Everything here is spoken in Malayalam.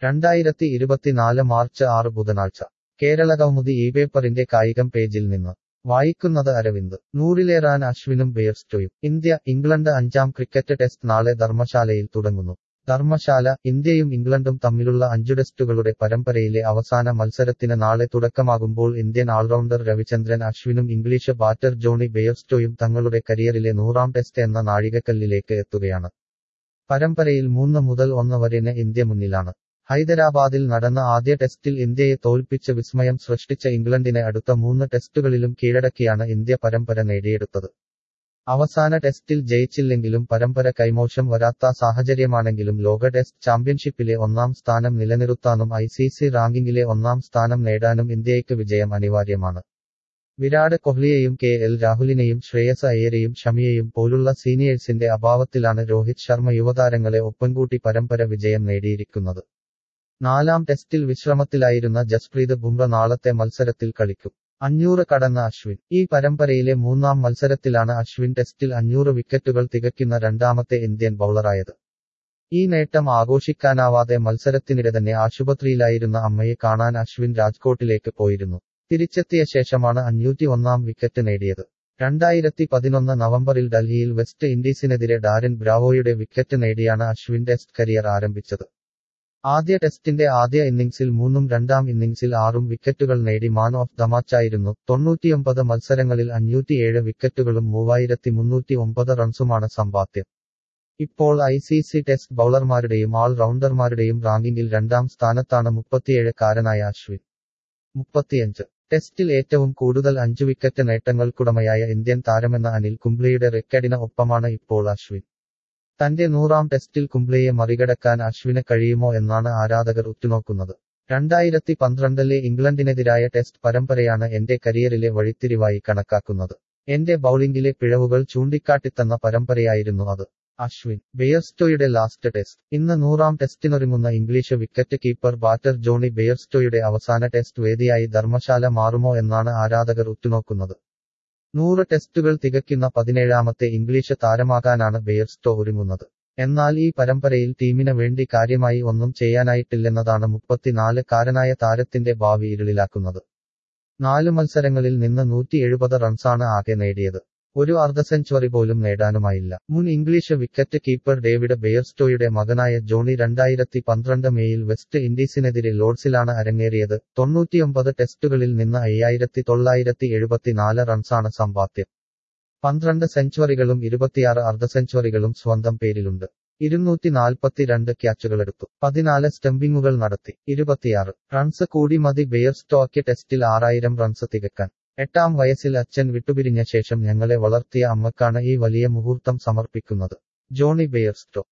രണ്ടായിരത്തി ഇരുപത്തിനാല് മാർച്ച് ആറ് ബുധനാഴ്ച കേരളകൗമുദി ഈ പേപ്പറിന്റെ കായികം പേജിൽ നിന്ന് വായിക്കുന്നത് അരവിന്ദ് നൂറിലേറാൻ അശ്വിനും ബെയർസ്റ്റോയും ഇന്ത്യ ഇംഗ്ലണ്ട് അഞ്ചാം ക്രിക്കറ്റ് ടെസ്റ്റ് നാളെ ധർമ്മശാലയിൽ തുടങ്ങുന്നു ധർമ്മശാല ഇന്ത്യയും ഇംഗ്ലണ്ടും തമ്മിലുള്ള അഞ്ചു ടെസ്റ്റുകളുടെ പരമ്പരയിലെ അവസാന മത്സരത്തിന് നാളെ തുടക്കമാകുമ്പോൾ ഇന്ത്യൻ ഓൾറൗണ്ടർ രവിചന്ദ്രൻ അശ്വിനും ഇംഗ്ലീഷ് ബാറ്റർ ജോണി ബെയർസ്റ്റോയും തങ്ങളുടെ കരിയറിലെ നൂറാം ടെസ്റ്റ് എന്ന നാഴികക്കല്ലിലേക്ക് എത്തുകയാണ് പരമ്പരയിൽ മൂന്ന് മുതൽ ഒന്ന് വരെന് ഇന്ത്യ മുന്നിലാണ് ഹൈദരാബാദിൽ നടന്ന ആദ്യ ടെസ്റ്റിൽ ഇന്ത്യയെ തോൽപ്പിച്ച് വിസ്മയം സൃഷ്ടിച്ച ഇംഗ്ലണ്ടിനെ അടുത്ത മൂന്ന് ടെസ്റ്റുകളിലും കീഴടക്കിയാണ് ഇന്ത്യ പരമ്പര നേടിയെടുത്തത് അവസാന ടെസ്റ്റിൽ ജയിച്ചില്ലെങ്കിലും പരമ്പര കൈമോശം വരാത്ത സാഹചര്യമാണെങ്കിലും ലോക ടെസ്റ്റ് ചാമ്പ്യൻഷിപ്പിലെ ഒന്നാം സ്ഥാനം നിലനിർത്താനും ഐ സി സി റാങ്കിങ്ങിലെ ഒന്നാം സ്ഥാനം നേടാനും ഇന്ത്യയ്ക്ക് വിജയം അനിവാര്യമാണ് വിരാട് കോഹ്ലിയെയും കെ എൽ രാഹുലിനെയും ശ്രേയസ് അയ്യരെയും ഷമിയെയും പോലുള്ള സീനിയേഴ്സിന്റെ അഭാവത്തിലാണ് രോഹിത് ശർമ്മ യുവതാരങ്ങളെ ഒപ്പൻകൂട്ടി പരമ്പര വിജയം നേടിയിരിക്കുന്നത് നാലാം ടെസ്റ്റിൽ വിശ്രമത്തിലായിരുന്ന ജസ്പ്രീത് ബുംറ നാളത്തെ മത്സരത്തിൽ കളിക്കും അഞ്ഞൂറ് കടന്ന അശ്വിൻ ഈ പരമ്പരയിലെ മൂന്നാം മത്സരത്തിലാണ് അശ്വിൻ ടെസ്റ്റിൽ അഞ്ഞൂറ് വിക്കറ്റുകൾ തികയ്ക്കുന്ന രണ്ടാമത്തെ ഇന്ത്യൻ ബൌളറായത് ഈ നേട്ടം ആഘോഷിക്കാനാവാതെ മത്സരത്തിനിടെ തന്നെ ആശുപത്രിയിലായിരുന്ന അമ്മയെ കാണാൻ അശ്വിൻ രാജ്കോട്ടിലേക്ക് പോയിരുന്നു തിരിച്ചെത്തിയ ശേഷമാണ് അഞ്ഞൂറ്റി ഒന്നാം വിക്കറ്റ് നേടിയത് രണ്ടായിരത്തി പതിനൊന്ന് നവംബറിൽ ഡൽഹിയിൽ വെസ്റ്റ് ഇൻഡീസിനെതിരെ ഡാരൻ ബ്രാവോയുടെ വിക്കറ്റ് നേടിയാണ് അശ്വിൻ ടെസ്റ്റ് കരിയർ ആരംഭിച്ചത് ആദ്യ ടെസ്റ്റിന്റെ ആദ്യ ഇന്നിംഗ്സിൽ മൂന്നും രണ്ടാം ഇന്നിംഗ്സിൽ ആറും വിക്കറ്റുകൾ നേടി മാൻ ഓഫ് ദ മാച്ചായിരുന്നു തൊണ്ണൂറ്റിയൊമ്പത് മത്സരങ്ങളിൽ അഞ്ഞൂറ്റിയേഴ് വിക്കറ്റുകളും മൂവായിരത്തി മുന്നൂറ്റി ഒമ്പത് റൺസുമാണ് സമ്പാദ്യം ഇപ്പോൾ ഐ സി സി ടെസ്റ്റ് ബൌളർമാരുടെയും ഓൾ റൗണ്ടർമാരുടെയും റാങ്കിങ്ങിൽ രണ്ടാം സ്ഥാനത്താണ് മുപ്പത്തിയേഴ് കാരനായ അശ്വിൻ മുപ്പത്തിയഞ്ച് ടെസ്റ്റിൽ ഏറ്റവും കൂടുതൽ അഞ്ചു വിക്കറ്റ് നേട്ടങ്ങൾക്കുടമയായ ഇന്ത്യൻ താരമെന്ന അനിൽ കുംബ്ലെയുടെ റെക്കഡിന് ഒപ്പമാണ് ഇപ്പോൾ അശ്വിൻ തന്റെ നൂറാം ടെസ്റ്റിൽ കുംബ്ലെയെ മറികടക്കാൻ അശ്വിന് കഴിയുമോ എന്നാണ് ആരാധകർ ഉറ്റുനോക്കുന്നത് രണ്ടായിരത്തി പന്ത്രണ്ടിലെ ഇംഗ്ലണ്ടിനെതിരായ ടെസ്റ്റ് പരമ്പരയാണ് എന്റെ കരിയറിലെ വഴിത്തിരിവായി കണക്കാക്കുന്നത് എന്റെ ബൌളിംഗിലെ പിഴവുകൾ ചൂണ്ടിക്കാട്ടിത്തന്ന പരമ്പരയായിരുന്നു അത് അശ്വിൻ ബെയർസ്റ്റോയുടെ ലാസ്റ്റ് ടെസ്റ്റ് ഇന്ന് നൂറാം ടെസ്റ്റിനൊരുങ്ങുന്ന English wicket keeper batter Jonny ബെയർസ്റ്റോയുടെ അവസാന ടെസ്റ്റ് വേദിയായി ധർമ്മശാല മാറുമോ എന്നാണ് ആരാധകർ ഉറ്റുനോക്കുന്നത് നൂറ് ടെസ്റ്റുകൾ തികയ്ക്കുന്ന പതിനേഴാമത്തെ ഇംഗ്ലീഷ് താരമാകാനാണ് ബെയർസ്റ്റോ ഒരുങ്ങുന്നത് എന്നാൽ ഈ പരമ്പരയിൽ ടീമിന് വേണ്ടി കാര്യമായി ഒന്നും ചെയ്യാനായിട്ടില്ലെന്നതാണ് മുപ്പത്തിനാല് കാരനായ താരത്തിന്റെ ഭാവി ഇരുളിലാക്കുന്നത് നാല് മത്സരങ്ങളിൽ നിന്ന് നൂറ്റി എഴുപത് റൺസാണ് ആകെ നേടിയത് ഒരു അർദ്ധ സെഞ്ചുറി പോലും നേടാനുമായില്ല മുൻ ഇംഗ്ലീഷ് വിക്കറ്റ് കീപ്പർ ഡേവിഡ് ബെയർസ്റ്റോയുടെ മകനായ ജോണി രണ്ടായിരത്തി പന്ത്രണ്ട് മേയിൽ വെസ്റ്റ് ഇൻഡീസിനെതിരെ ലോർഡ്സിലാണ് അരങ്ങേറിയത് തൊണ്ണൂറ്റിയൊമ്പത് ടെസ്റ്റുകളിൽ നിന്ന് അയ്യായിരത്തി തൊള്ളായിരത്തി എഴുപത്തിനാല് റൺസാണ് സമ്പാദ്യം പന്ത്രണ്ട് സെഞ്ചുറികളും ഇരുപത്തിയാറ് അർദ്ധ സെഞ്ചുറികളും സ്വന്തം പേരിലുണ്ട് ഇരുന്നൂറ്റി നാൽപ്പത്തിരണ്ട് ക്യാച്ചുകളെടുത്തു പതിനാല് സ്റ്റംപിങ്ങുകൾ നടത്തി ഇരുപത്തിയാറ് റൺസ് കൂടി മതി ബെയർസ്റ്റോയ്ക്ക് ടെസ്റ്റിൽ ആറായിരം റൺസ് തികക്കാൻ എട്ടാം വയസ്സിൽ അച്ഛൻ വിട്ടുപിരിഞ്ഞ ശേഷം ഞങ്ങളെ വളർത്തിയ അമ്മക്കാണ് ഈ വലിയ മുഹൂർത്തം സമർപ്പിക്കുന്നത് ജോണി ബെയർസ്റ്റോ